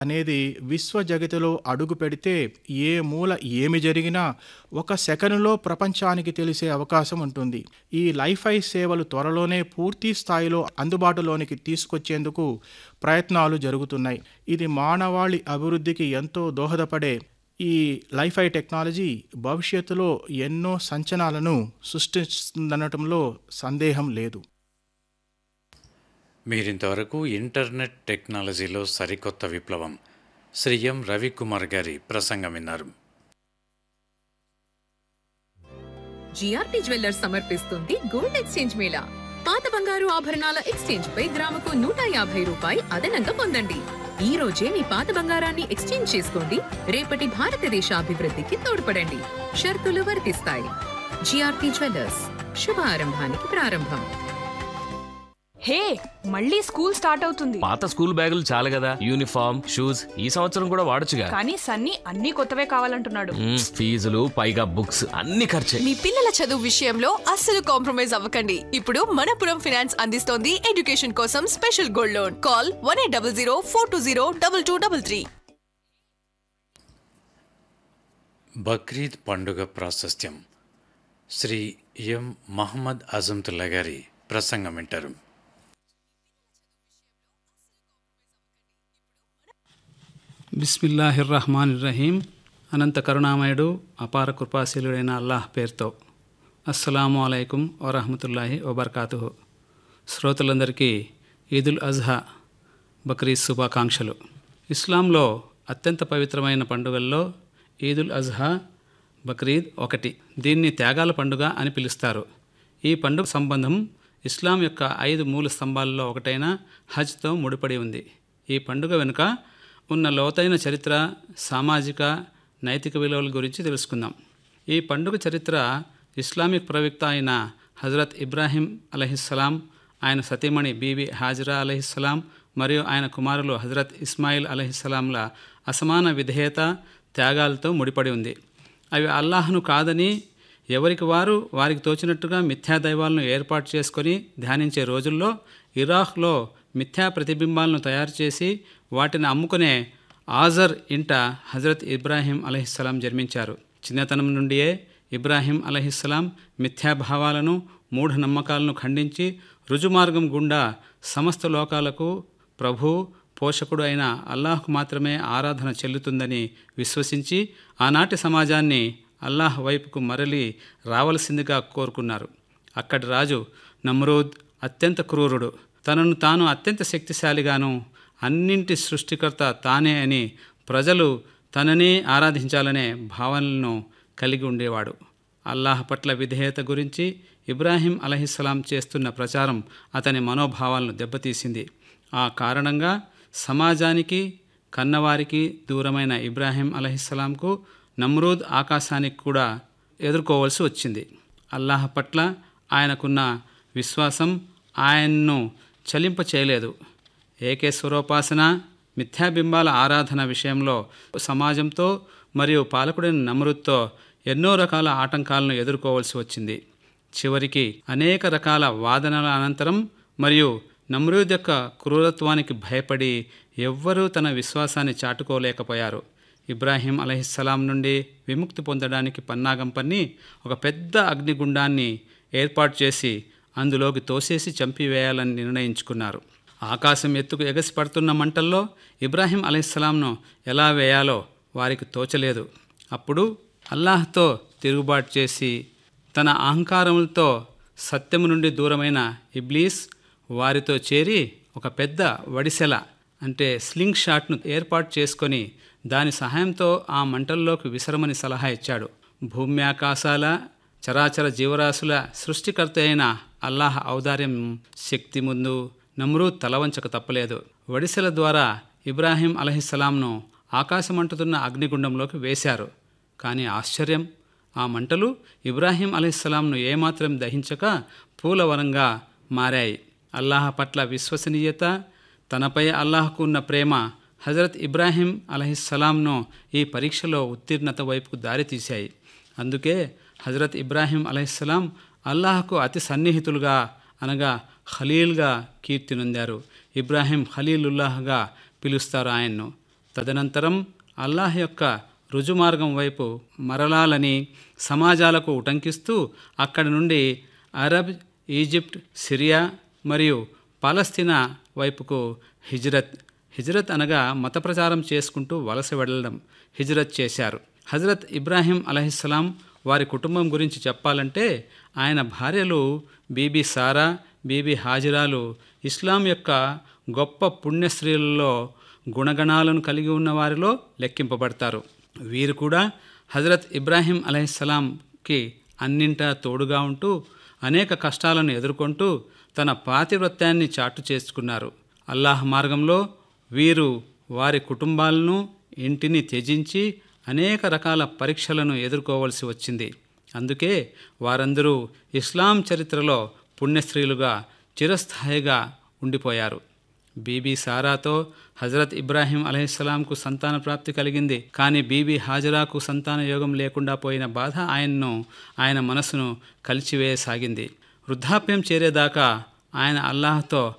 అనేది విశ్వ జగతిలో అడుగు పెడితే ఏ మూల ఏమి జరిగినా ఒక సెకనులో ప్రపంచానికి తెలిసే అవకాశం ఉంటుంది ఈ లైఫై సేవలు త్వరలోనే పూర్తి స్థాయిలో అందుబాటులోనికి తీసుకొచ్చేందుకు ప్రయత్నాలు జరుగుతున్నాయి ఇది మానవాళి అభివృద్ధికి ఎంతో దోహదపడే ఈ లైఫై టెక్నాలజీ భవిష్యత్తులో ఎన్నో సంచలనాలను సృష్టిస్తుందనటంలో సందేహం లేదు మీరింతవరకు ఇంటర్నెట్ టెక్నాలజీలో సరికొత్త విప్లవం శ్రీ ఎం రవికుమార్ గారి ప్రసంగం విన్నారు జిఆర్పి జ్యువెల్లర్స్ సమర్పిస్తుంది గోల్డ్ ఎక్స్చేంజ్ మేళా పాత బంగారు ఆభరణాల ఎక్స్చేంజ్ పై గ్రాముకు నూట యాభై రూపాయి అదనంగా పొందండి ఈ రోజే మీ పాత బంగారాన్ని ఎక్స్చేంజ్ చేసుకోండి రేపటి భారతదేశ అభివృద్ధికి తోడ్పడండి షరతులు వర్తిస్తాయి జిఆర్పి జ్యువెల్లర్స్ శుభారంభానికి ప్రారంభం హే మళ్ళీ స్కూల్ స్టార్ట్ అవుతుంది పాత స్కూల్ బ్యాగులు చాలు కదా యూనిఫామ్ షూస్ ఈ సంవత్సరం కూడా వాడొచ్చుగా కానీ సన్నీ అన్ని కొత్తవే కావాలంటున్నాడు మ్మ్, ఫీజులు పైగా బుక్స్ అన్ని ఖర్చే మీ పిల్లల చదువు విషయంలో అస్సలు కాంప్రమైజ్ అవ్వకండి ఇప్పుడు మనపురం ఫైనాన్స్ అందిస్తోంది ఎడ్యుకేషన్ కోసం special gold loan call one eight double zero four two zero double two double three Bakrid పండుగ ప్రాశస్త్యం శ్రీ ఎం మహమ్మద్ అజంతుల్లా గారి ప్రసంగం వింటారు బిస్మిల్లాహిర్ రహమాన్ రహీం అనంత కరుణామయుడు అపార కృపాశీలుడైన అల్లాహ్ పేరుతో అస్సలాము అలైకుం వరహమతుల్లాహి వబర్కాతుహు శ్రోతలందరికీ ఈదుల్ అజ్హా బక్రీద్ శుభాకాంక్షలు ఇస్లాంలో అత్యంత పవిత్రమైన పండుగల్లో ఈదుల్ అజ్హా బక్రీద్ ఒకటి దీన్ని త్యాగాల పండుగ అని పిలుస్తారు ఈ పండుగ సంబంధం ఇస్లాం యొక్క ఐదు మూల స్తంభాల్లో ఒకటైన హజ్తో ముడిపడి ఉంది ఈ పండుగ వెనుక ఉన్న లోతైన చరిత్ర సామాజిక నైతిక విలువల గురించి తెలుసుకుందాం ఈ పండుగ చరిత్ర ఇస్లామిక్ ప్రవక్త అయిన హజరత్ ఇబ్రాహీం అలహిస్సలాం ఆయన సతీమణి బీబీ హాజరా అలహిస్సలాం మరియు ఆయన కుమారులు హజరత్ ఇస్మాయిల్ అలహిస్సలాంల అసమాన విధేయత త్యాగాలతో ముడిపడి ఉంది అవి అల్లాహ్ను కాదని ఎవరికి వారు వారికి తోచినట్టుగా మిథ్యా దైవాలను ఏర్పాటు చేసుకొని ధ్యానించే రోజుల్లో ఇరాక్లో మిథ్యా ప్రతిబింబాలను తయారు చేసి వాటిని అమ్ముకునే ఆజర్ ఇంట హజరత్ ఇబ్రాహీం అలహిస్సలాం జన్మించారు చిన్నతనం నుండియే ఇబ్రాహీం అలహిస్సలాం మిథ్యాభావాలను మూఢనమ్మకాలను ఖండించి రుజుమార్గం గుండా సమస్త లోకాలకు ప్రభు పోషకుడు అయిన అల్లాహ్కు మాత్రమే ఆరాధన చెల్లుతుందని విశ్వసించి ఆనాటి సమాజాన్ని అల్లాహ్ వైపుకు మరలి రావలసిందిగా కోరుకున్నారు అక్కడి రాజు నమ్రూద్ అత్యంత క్రూరుడు తనను తాను అత్యంత శక్తిశాలిగాను అన్నింటి సృష్టికర్త తానే అని ప్రజలు తననే ఆరాధించాలనే భావనలను కలిగి ఉండేవాడు అల్లాహ్ పట్ల విధేయత గురించి ఇబ్రాహీం అలహిస్సలాం చేస్తున్న ప్రచారం అతని మనోభావాలను దెబ్బతీసింది ఆ కారణంగా సమాజానికి కన్నవారికి దూరమైన ఇబ్రాహీం అలహిస్సలాంకు నమ్రూద్ ఆకాశానికి కూడా ఎదుర్కోవలసి వచ్చింది అల్లాహ్ పట్ల ఆయనకున్న విశ్వాసం ఆయన్ను చలింప చేయలేదు ఏకేశ్వరోపాసన మిథ్యాబింబాల ఆరాధన విషయంలో సమాజంతో మరియు పాలకుడైన నమరుత్తో ఎన్నో రకాల ఆటంకాలను ఎదుర్కోవాల్సి వచ్చింది చివరికి అనేక రకాల వాదనల అనంతరం మరియు నమ్రూద్ యొక్క క్రూరత్వానికి భయపడి ఎవ్వరూ తన విశ్వాసాన్ని చాటుకోలేకపోయారు ఇబ్రాహీం అలహిస్సలాం నుండి విముక్తి పొందడానికి పన్నాగం పన్ని ఒక పెద్ద అగ్నిగుండాన్ని ఏర్పాటు చేసి అందులోకి తోసేసి చంపివేయాలని నిర్ణయించుకున్నారు ఆకాశం ఎత్తుకు ఎగసి పడుతున్న మంటల్లో ఇబ్రాహీం అలైహిస్సలాంను ఎలా వేయాలో వారికి తోచలేదు అప్పుడు అల్లాహ్తో తిరుగుబాటు చేసి తన అహంకారములతో సత్యము నుండి దూరమైన ఇబ్లీస్ వారితో చేరి ఒక పెద్ద వడిసెల అంటే స్లింగ్ షాట్ను ఏర్పాటు చేసుకొని దాని సహాయంతో ఆ మంటల్లోకి విసరమని సలహా ఇచ్చాడు భూమి ఆకాశాల చరాచర జీవరాశుల సృష్టికర్త అయిన అల్లాహ్ ఔదార్యం శక్తి ముందు నమ్రూద్ తలవంచక తప్పలేదు వడిసెల ద్వారా ఇబ్రాహీం అలహిస్సలాంను ఆకాశమంటుతున్న అగ్నిగుండంలోకి వేశారు కానీ ఆశ్చర్యం ఆ మంటలు ఇబ్రాహీం అలహిస్సలాంను ఏమాత్రం దహించక పూలవనంగా మారాయి అల్లాహ్ పట్ల విశ్వసనీయత తనపై అల్లాహ్కు ఉన్న ప్రేమ హజరత్ ఇబ్రాహీం అలహిస్సలాంను ఈ పరీక్షలో ఉత్తీర్ణత వైపుకు దారితీశాయి అందుకే హజరత్ ఇబ్రాహీం అలహిస్సలాం అల్లాహ్కు అతి సన్నిహితులుగా అనగా ఖలీల్గా కీర్తి నొందారు ఇబ్రాహీం ఖలీలుల్లాహ్గా పిలుస్తారు ఆయన్ను తదనంతరం అల్లాహ్ యొక్క రుజుమార్గం వైపు మరలాలని సమాజాలకు ఉటంకిస్తూ అక్కడి నుండి అరబ్ ఈజిప్ట్ సిరియా మరియు పాలస్తీనా వైపుకు హిజ్రత్ హిజ్రత్ అనగా మత ప్రచారం చేసుకుంటూ వలస వెళ్ళడం హిజ్రత్ చేశారు హజరత్ ఇబ్రాహీం అలహిస్సలాం వారి కుటుంబం గురించి చెప్పాలంటే ఆయన భార్యలు బీబీ సారా బీబీ హాజిరాలు ఇస్లాం యొక్క గొప్ప పుణ్యస్త్రీలలో గుణగణాలను కలిగి ఉన్న వారిలో లెక్కింపబడతారు వీరు కూడా హజరత్ ఇబ్రాహీం అలహిస్సలాంకి అన్నింటా తోడుగా ఉంటూ అనేక కష్టాలను ఎదుర్కొంటూ తన పాతివృత్యాన్ని చాటు చేసుకున్నారు అల్లాహ్ మార్గంలో వీరు వారి కుటుంబాలను ఇంటిని త్యజించి అనేక రకాల పరీక్షలను ఎదుర్కోవలసి వచ్చింది అందుకే వారందరూ ఇస్లాం చరిత్రలో పుణ్యస్త్రీలుగా చిరస్థాయిగా ఉండిపోయారు బీబీ సారాతో హజరత్ ఇబ్రాహీం అలహిస్సలాంకు సంతాన ప్రాప్తి కలిగింది కానీ బీబీ హాజరాకు సంతాన యోగం లేకుండా పోయిన బాధ ఆయన్ను ఆయన మనసును కలిచివేయసాగింది వృద్ధాప్యం చేరేదాకా ఆయన అల్లాహ్తో